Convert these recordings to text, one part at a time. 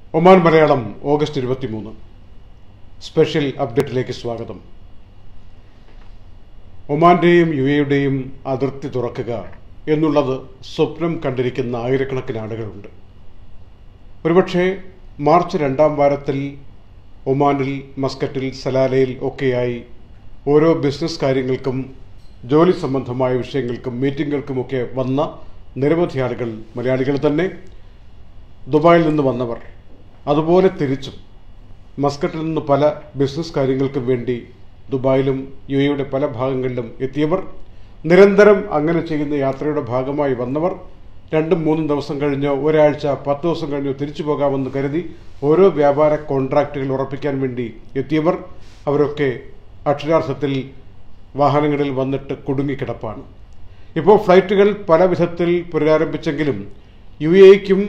Oman Malayalam August ഇരുപത്തിമൂന്ന് special അപ്ഡേറ്റിലേക്ക് സ്വാഗതം ഒമാന്റെയും യു എയുടെയും അതിർത്തി തുറക്കുക എന്നുള്ളത് സ്വപ്നം കണ്ടിരിക്കുന്ന ആയിരക്കണക്കിന് ആളുകളുണ്ട് ഒരുപക്ഷെ മാർച്ച് രണ്ടാം വാരത്തിൽ ഒമാനിൽ മസ്കറ്റിൽ സലാലയിൽ ഒക്കെയായി ഓരോ ബിസിനസ് കാര്യങ്ങൾക്കും ജോലി സംബന്ധമായ വിഷയങ്ങൾക്കും മീറ്റിങ്ങുകൾക്കുമൊക്കെ വന്ന നിരവധി ആളുകൾ മലയാളികൾ തന്നെ ദുബായിൽ നിന്ന് വന്നവർ അതുപോലെ തിരിച്ചും മസ്കറ്റിൽ നിന്ന് പല ബിസിനസ് കാര്യങ്ങൾക്കും വേണ്ടി ദുബായിലും യു എയുടെ പല ഭാഗങ്ങളിലും എത്തിയവർ നിരന്തരം അങ്ങനെ ചെയ്യുന്ന യാത്രയുടെ ഭാഗമായി വന്നവർ രണ്ടും മൂന്നും ദിവസം കഴിഞ്ഞോ ഒരാഴ്ച പത്ത് ദിവസം കഴിഞ്ഞോ തിരിച്ചു പോകാമെന്ന് കരുതി ഓരോ വ്യാപാര കോൺട്രാക്റ്റുകൾ ഉറപ്പിക്കാൻ വേണ്ടി എത്തിയവർ അവരൊക്കെ അക്ഷരാർത്ഥത്തിൽ വാഹനങ്ങളിൽ വന്നിട്ട് കുടുങ്ങിക്കിടപ്പാണ് ഇപ്പോൾ ഫ്ലൈറ്റുകൾ പല വിധത്തിൽ പുനരാരംഭിച്ചെങ്കിലും യു എക്കും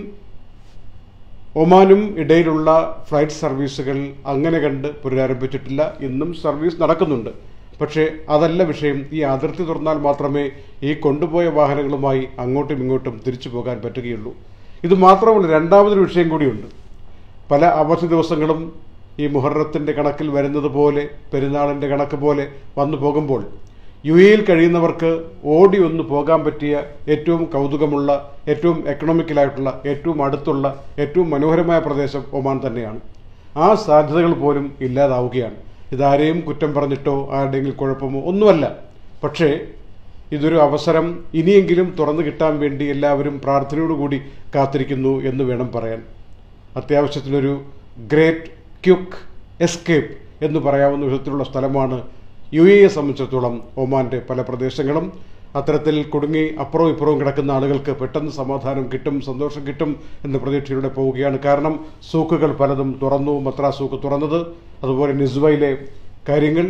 ഒമാനും ഇടയിലുള്ള ഫ്ലൈറ്റ് സർവീസുകൾ അങ്ങനെ കണ്ട് പുനരാരംഭിച്ചിട്ടില്ല ഇന്നും സർവീസ് നടക്കുന്നുണ്ട് പക്ഷേ അതല്ല വിഷയം ഈ അതിർത്തി തുറന്നാൽ മാത്രമേ ഈ കൊണ്ടുപോയ വാഹനങ്ങളുമായി അങ്ങോട്ടും ഇങ്ങോട്ടും തിരിച്ചു പോകാൻ പറ്റുകയുള്ളൂ ഇത് മാത്രമല്ല രണ്ടാമതൊരു വിഷയം കൂടിയുണ്ട് പല അവധി ദിവസങ്ങളും ഈ മുഹറത്തിൻ്റെ കണക്കിൽ വരുന്നത് പോലെ പെരുന്നാളിൻ്റെ കണക്ക് പോലെ വന്നു പോകുമ്പോൾ യു എയിൽ കഴിയുന്നവർക്ക് ഓടി ഒന്ന് പോകാൻ പറ്റിയ ഏറ്റവും കൗതുകമുള്ള ഏറ്റവും എക്കണോമിക്കലായിട്ടുള്ള ഏറ്റവും അടുത്തുള്ള ഏറ്റവും മനോഹരമായ പ്രദേശം ഒമാൻ തന്നെയാണ് ആ സാധ്യതകൾ പോലും ഇല്ലാതാവുകയാണ് ഇതാരെയും കുറ്റം പറഞ്ഞിട്ടോ ആരുടെയെങ്കിലും കുഴപ്പമോ ഒന്നുമല്ല പക്ഷേ ഇതൊരു അവസരം ഇനിയെങ്കിലും തുറന്നു കിട്ടാൻ വേണ്ടി എല്ലാവരും പ്രാർത്ഥനയോടുകൂടി കാത്തിരിക്കുന്നു എന്ന് വേണം പറയാൻ അത്യാവശ്യത്തിനൊരു ഗ്രേറ്റ് ക്യുക്ക് എസ്കേപ്പ് എന്ന് പറയാവുന്ന വിധത്തിലുള്ള സ്ഥലമാണ് യു എയെ സംബന്ധിച്ചിടത്തോളം ഒമാന്റെ പല പ്രദേശങ്ങളും അത്തരത്തിൽ കുടുങ്ങി അപ്പുറവും ഇപ്പുറവും കിടക്കുന്ന ആളുകൾക്ക് പെട്ടെന്ന് സമാധാനം കിട്ടും സന്തോഷം കിട്ടും എന്ന പ്രതീക്ഷയിലൂടെ പോവുകയാണ് കാരണം സൂക്കുകൾ പലതും തുറന്നു മദ്രാ സൂക്ക് തുറന്നത് അതുപോലെ നിസ്വയിലെ കാര്യങ്ങൾ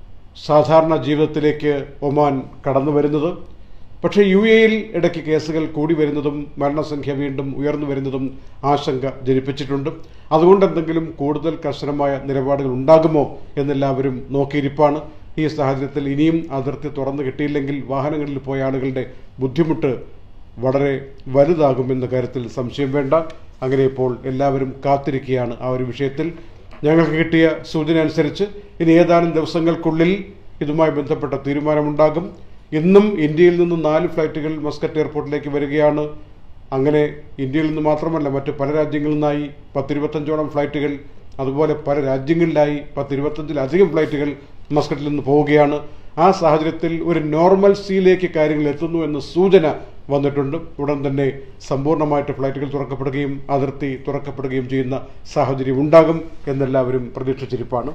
സാധാരണ ജീവിതത്തിലേക്ക് ഒമാൻ കടന്നു വരുന്നത് പക്ഷേ യു എയിൽ ഇടയ്ക്ക് കേസുകൾ കൂടി വരുന്നതും മരണസംഖ്യ വീണ്ടും ഉയർന്നു വരുന്നതും ആശങ്ക ജനിപ്പിച്ചിട്ടുണ്ട് അതുകൊണ്ട് എന്തെങ്കിലും കൂടുതൽ കർശനമായ നിലപാടുകൾ ഉണ്ടാകുമോ എന്നെല്ലാവരും നോക്കിയിരിപ്പാണ് ഈ സാഹചര്യത്തിൽ ഇനിയും അതിർത്തി തുറന്നു കിട്ടിയില്ലെങ്കിൽ വാഹനങ്ങളിൽ പോയ ആളുകളുടെ ബുദ്ധിമുട്ട് വളരെ വലുതാകുമെന്ന കാര്യത്തിൽ സംശയം വേണ്ട അങ്ങനെ ഇപ്പോൾ എല്ലാവരും കാത്തിരിക്കുകയാണ് ആ ഒരു വിഷയത്തിൽ ഞങ്ങൾക്ക് കിട്ടിയ സൂചന അനുസരിച്ച് ഇനി ഏതാനും ദിവസങ്ങൾക്കുള്ളിൽ ഇതുമായി ബന്ധപ്പെട്ട തീരുമാനമുണ്ടാകും ഇന്നും ഇന്ത്യയിൽ നിന്ന് നാല് ഫ്ലൈറ്റുകൾ മസ്കറ്റ് എയർപോർട്ടിലേക്ക് വരികയാണ് അങ്ങനെ ഇന്ത്യയിൽ നിന്ന് മാത്രമല്ല മറ്റ് പല രാജ്യങ്ങളിൽ നിന്നായി പത്തിരുപത്തഞ്ചോളം ഫ്ലൈറ്റുകൾ അതുപോലെ പല രാജ്യങ്ങളിലായി പത്തിരുപത്തഞ്ചിലധികം ഫ്ലൈറ്റുകൾ മസ്കറ്റിൽ നിന്ന് പോവുകയാണ് ആ സാഹചര്യത്തിൽ ഒരു നോർമൽ സീയിലേക്ക് കാര്യങ്ങൾ എത്തുന്നു എന്ന സൂചന വന്നിട്ടുണ്ട് ഉടൻ തന്നെ സമ്പൂർണ്ണമായിട്ട് ഫ്ലൈറ്റുകൾ തുറക്കപ്പെടുകയും അതിർത്തി തുറക്കപ്പെടുകയും ചെയ്യുന്ന സാഹചര്യം ഉണ്ടാകും എന്നെല്ലാവരും പ്രതീക്ഷിച്ചിരിപ്പാണ്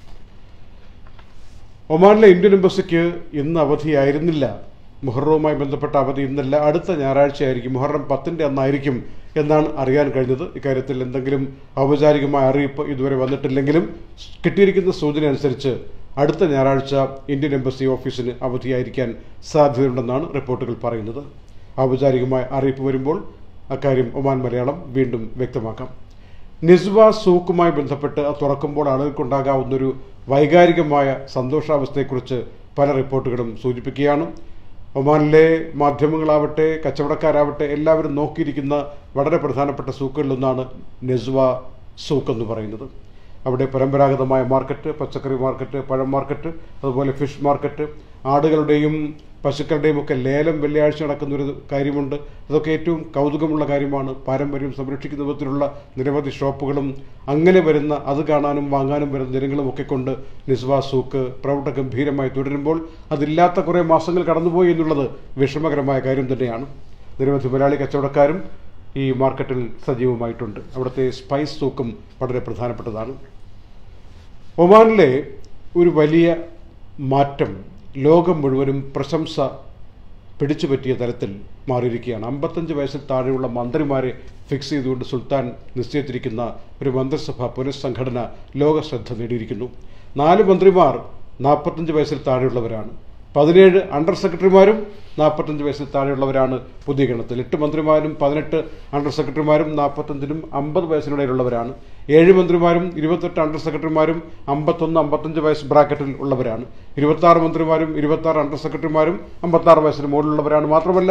ഒമാനിലെ ഇന്ത്യൻ എംബസിക്ക് ഇന്ന് അവധിയായിരുന്നില്ല മുഹറവുമായി ബന്ധപ്പെട്ട അവധി ഇന്നല്ല അടുത്ത ഞായറാഴ്ചയായിരിക്കും മുഹറം പത്തിൻ്റെ അന്നായിരിക്കും എന്നാണ് അറിയാൻ കഴിഞ്ഞത് ഇക്കാര്യത്തിൽ എന്തെങ്കിലും ഔപചാരികമായ അറിയിപ്പ് ഇതുവരെ വന്നിട്ടില്ലെങ്കിലും കിട്ടിയിരിക്കുന്ന സൂചന അനുസരിച്ച് അടുത്ത ഞായറാഴ്ച ഇന്ത്യൻ എംബസി ഓഫീസിന് അവധിയായിരിക്കാൻ സാധ്യതയുണ്ടെന്നാണ് റിപ്പോർട്ടുകൾ പറയുന്നത് ഔപചാരികമായ അറിയിപ്പ് വരുമ്പോൾ അക്കാര്യം ഒമാൻ മലയാളം വീണ്ടും വ്യക്തമാക്കാം നിസ്വ സൂക്കുമായി ബന്ധപ്പെട്ട് അത് തുറക്കുമ്പോൾ ആളുകൾക്കുണ്ടാകാവുന്നൊരു വൈകാരികമായ സന്തോഷാവസ്ഥയെക്കുറിച്ച് പല റിപ്പോർട്ടുകളും സൂചിപ്പിക്കുകയാണ് ഒമാനിലെ മാധ്യമങ്ങളാവട്ടെ കച്ചവടക്കാരാവട്ടെ എല്ലാവരും നോക്കിയിരിക്കുന്ന വളരെ പ്രധാനപ്പെട്ട സൂക്കുകളിലൊന്നാണ് നെസ്വ സൂക്ക് എന്ന് പറയുന്നത് അവിടെ പരമ്പരാഗതമായ മാർക്കറ്റ് പച്ചക്കറി മാർക്കറ്റ് പഴം മാർക്കറ്റ് അതുപോലെ ഫിഷ് മാർക്കറ്റ് ആടുകളുടെയും പശുക്കളുടെയും ഒക്കെ ലേലം വെള്ളിയാഴ്ച നടക്കുന്ന ഒരു കാര്യമുണ്ട് അതൊക്കെ ഏറ്റവും കൗതുകമുള്ള കാര്യമാണ് പാരമ്പര്യം സംരക്ഷിക്കുന്ന വിധത്തിലുള്ള നിരവധി ഷോപ്പുകളും അങ്ങനെ വരുന്ന അത് കാണാനും വാങ്ങാനും വരുന്ന ജനങ്ങളും ഒക്കെ കൊണ്ട് നിസ്വാ സൂക്ക് പ്രൗഢഗംഭീരമായി തുടരുമ്പോൾ അതില്ലാത്ത കുറേ മാസങ്ങൾ കടന്നുപോയി എന്നുള്ളത് വിഷമകരമായ കാര്യം തന്നെയാണ് നിരവധി മലയാളി കച്ചവടക്കാരും ഈ മാർക്കറ്റിൽ സജീവമായിട്ടുണ്ട് അവിടുത്തെ സ്പൈസ് സൂക്കും വളരെ പ്രധാനപ്പെട്ടതാണ് ഒമാനിലെ ഒരു വലിയ മാറ്റം ലോകം മുഴുവനും പ്രശംസ പിടിച്ചുപറ്റിയ തരത്തിൽ മാറിയിരിക്കുകയാണ് അമ്പത്തഞ്ച് വയസ്സിൽ താഴെയുള്ള മന്ത്രിമാരെ ഫിക്സ് ചെയ്തുകൊണ്ട് സുൽത്താൻ നിശ്ചയിച്ചിരിക്കുന്ന ഒരു മന്ത്രിസഭ പുനഃസംഘടന ലോക ശ്രദ്ധ നേടിയിരിക്കുന്നു നാല് മന്ത്രിമാർ നാൽപ്പത്തഞ്ച് വയസ്സിൽ താഴെയുള്ളവരാണ് പതിനേഴ് അണ്ടർ സെക്രട്ടറിമാരും നാൽപ്പത്തഞ്ച് വയസ്സിൽ താഴെയുള്ളവരാണ് പുതിയ ഗണത്തിൽ എട്ട് മന്ത്രിമാരും പതിനെട്ട് അണ്ടർ സെക്രട്ടറിമാരും നാൽപ്പത്തഞ്ചിനും അമ്പത് വയസ്സിനിടയിലുള്ളവരാണ് ഏഴ് മന്ത്രിമാരും ഇരുപത്തെട്ട് അണ്ടർ സെക്രട്ടറിമാരും അമ്പത്തൊന്ന് അമ്പത്തഞ്ച് വയസ്സ് ബ്രാക്കറ്റിൽ ഉള്ളവരാണ് ഇരുപത്താറ് മന്ത്രിമാരും ഇരുപത്താറ് അണ്ടർ സെക്രട്ടറിമാരും അമ്പത്താറ് വയസ്സിന് മുകളിലുള്ളവരാണ് മാത്രമല്ല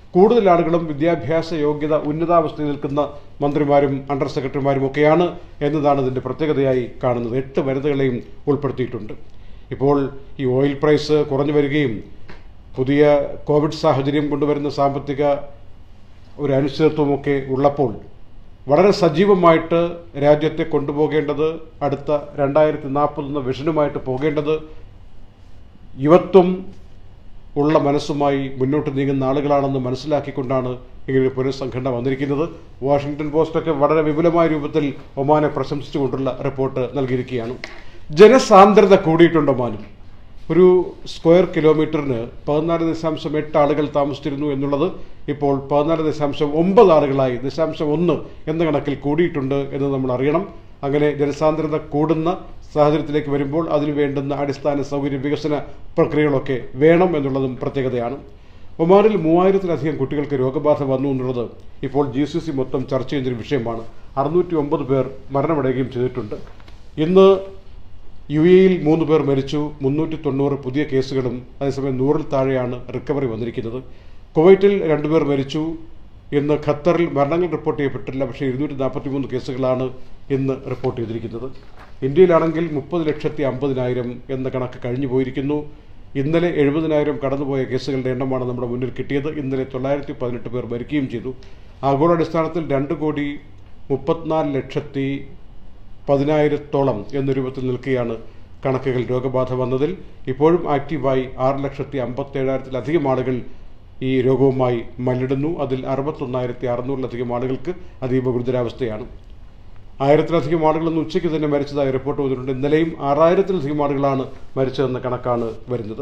കൂടുതൽ ആളുകളും വിദ്യാഭ്യാസ യോഗ്യത ഉന്നതാവസ്ഥയിൽ നിൽക്കുന്ന മന്ത്രിമാരും അണ്ടർ സെക്രട്ടറിമാരും ഒക്കെയാണ് എന്നതാണ് ഇതിൻ്റെ പ്രത്യേകതയായി കാണുന്നത് എട്ട് വനിതകളെയും ഉൾപ്പെടുത്തിയിട്ടുണ്ട് ഇപ്പോൾ ഈ ഓയിൽ പ്രൈസ് കുറഞ്ഞു വരികയും പുതിയ കോവിഡ് സാഹചര്യം കൊണ്ടുവരുന്ന സാമ്പത്തിക ഒരു അനിശ്ചിതത്വമൊക്കെ ഉള്ളപ്പോൾ വളരെ സജീവമായിട്ട് രാജ്യത്തെ കൊണ്ടുപോകേണ്ടത് അടുത്ത രണ്ടായിരത്തി നാൽപ്പതെന്ന വിഷനുമായിട്ട് പോകേണ്ടത് യുവത്വം ഉള്ള മനസ്സുമായി മുന്നോട്ട് നീങ്ങുന്ന ആളുകളാണെന്ന് മനസ്സിലാക്കിക്കൊണ്ടാണ് ഇങ്ങനൊരു പുനഃസംഘടന വന്നിരിക്കുന്നത് വാഷിംഗ്ടൺ പോസ്റ്റൊക്കെ വളരെ വിപുലമായ രൂപത്തിൽ ഒമാനെ പ്രശംസിച്ചുകൊണ്ടുള്ള റിപ്പോർട്ട് നൽകിയിരിക്കുകയാണ് ജനസാന്ദ്രത കൂടിയിട്ടുണ്ട് ഒമാനിൽ ഒരു സ്ക്വയർ കിലോമീറ്ററിന് പതിനാല് ദശാംശം എട്ട് ആളുകൾ താമസിച്ചിരുന്നു എന്നുള്ളത് ഇപ്പോൾ പതിനാല് ദശാംശം ഒമ്പത് ആളുകളായി ദശാംശം ഒന്ന് എന്ന കണക്കിൽ കൂടിയിട്ടുണ്ട് എന്ന് നമ്മൾ അറിയണം അങ്ങനെ ജനസാന്ദ്രത കൂടുന്ന സാഹചര്യത്തിലേക്ക് വരുമ്പോൾ അതിനു വേണ്ടുന്ന അടിസ്ഥാന സൗകര്യ വികസന പ്രക്രിയകളൊക്കെ വേണം എന്നുള്ളതും പ്രത്യേകതയാണ് ഒമാനിൽ മൂവായിരത്തിലധികം കുട്ടികൾക്ക് രോഗബാധ വന്നു എന്നുള്ളത് ഇപ്പോൾ ജി സി സി മൊത്തം ചർച്ച ചെയ്യുന്നൊരു വിഷയമാണ് അറുന്നൂറ്റി ഒമ്പത് പേർ മരണമടയുകയും ചെയ്തിട്ടുണ്ട് ഇന്ന് യു എയിൽ മൂന്ന് പേർ മരിച്ചു മുന്നൂറ്റി തൊണ്ണൂറ് പുതിയ കേസുകളും അതേസമയം നൂറിൽ താഴെയാണ് റിക്കവറി വന്നിരിക്കുന്നത് കുവൈറ്റിൽ രണ്ടുപേർ മരിച്ചു ഇന്ന് ഖത്തറിൽ മരണങ്ങൾ റിപ്പോർട്ട് ചെയ്യപ്പെട്ടില്ല പക്ഷേ ഇരുന്നൂറ്റി നാൽപ്പത്തി മൂന്ന് കേസുകളാണ് ഇന്ന് റിപ്പോർട്ട് ചെയ്തിരിക്കുന്നത് ഇന്ത്യയിലാണെങ്കിൽ മുപ്പത് ലക്ഷത്തി അമ്പതിനായിരം എന്ന കണക്ക് കഴിഞ്ഞു പോയിരിക്കുന്നു ഇന്നലെ എഴുപതിനായിരം കടന്നുപോയ കേസുകളുടെ എണ്ണമാണ് നമ്മുടെ മുന്നിൽ കിട്ടിയത് ഇന്നലെ തൊള്ളായിരത്തി പതിനെട്ട് പേർ മരിക്കുകയും ചെയ്തു ആഗോളാടിസ്ഥാനത്തിൽ രണ്ട് കോടി മുപ്പത്തിനാല് ലക്ഷത്തി പതിനായിരത്തോളം എന്ന രൂപത്തിൽ നിൽക്കുകയാണ് കണക്കുകൾ രോഗബാധ വന്നതിൽ ഇപ്പോഴും ആക്റ്റീവായി ആറ് ലക്ഷത്തി അമ്പത്തേഴായിരത്തിലധികം ആളുകൾ ഈ രോഗവുമായി മല്ലിടുന്നു അതിൽ അറുപത്തൊന്നായിരത്തി അറുന്നൂറിലധികം ആളുകൾക്ക് അതീവ ഗുരുതരാവസ്ഥയാണ് ആയിരത്തിലധികം ആളുകൾ ഇന്ന് ഉച്ചയ്ക്ക് തന്നെ മരിച്ചതായി റിപ്പോർട്ട് വന്നിട്ടുണ്ട് ഇന്നലെയും ആറായിരത്തിലധികം ആളുകളാണ് മരിച്ചതെന്ന കണക്കാണ് വരുന്നത്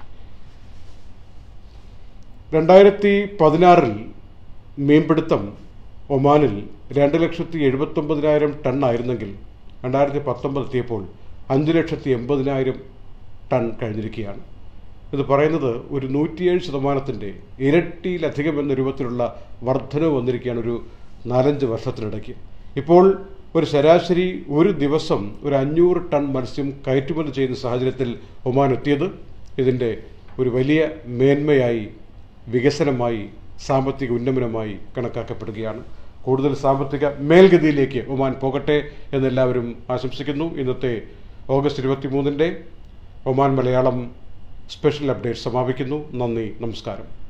രണ്ടായിരത്തി പതിനാറിൽ മീൻപിടുത്തം ഒമാനിൽ രണ്ട് ലക്ഷത്തി എഴുപത്തൊമ്പതിനായിരം ടൺ ആയിരുന്നെങ്കിൽ രണ്ടായിരത്തി പത്തൊമ്പത് എത്തിയപ്പോൾ അഞ്ച് ലക്ഷത്തി എൺപതിനായിരം ടൺ കഴിഞ്ഞിരിക്കുകയാണ് ഇത് പറയുന്നത് ഒരു നൂറ്റിയേഴ് ശതമാനത്തിൻ്റെ ഇരട്ടിയിലധികം എന്ന രൂപത്തിലുള്ള വർധനവ് വന്നിരിക്കുകയാണ് ഒരു നാലഞ്ച് വർഷത്തിനിടയ്ക്ക് ഇപ്പോൾ ഒരു ശരാശരി ഒരു ദിവസം ഒരു അഞ്ഞൂറ് ടൺ മത്സ്യം കയറ്റുമതി ചെയ്യുന്ന സാഹചര്യത്തിൽ ഒമാൻ എത്തിയത് ഇതിൻ്റെ ഒരു വലിയ മേന്മയായി വികസനമായി സാമ്പത്തിക ഉന്നമനമായി കണക്കാക്കപ്പെടുകയാണ് കൂടുതൽ സാമ്പത്തിക മേൽഗതിയിലേക്ക് ഒമാൻ പോകട്ടെ എന്നെല്ലാവരും ആശംസിക്കുന്നു ഇന്നത്തെ ഓഗസ്റ്റ് ഇരുപത്തി മൂന്നിൻ്റെ ഒമാൻ മലയാളം സ്പെഷ്യൽ അപ്ഡേറ്റ് സമാപിക്കുന്നു നന്ദി നമസ്കാരം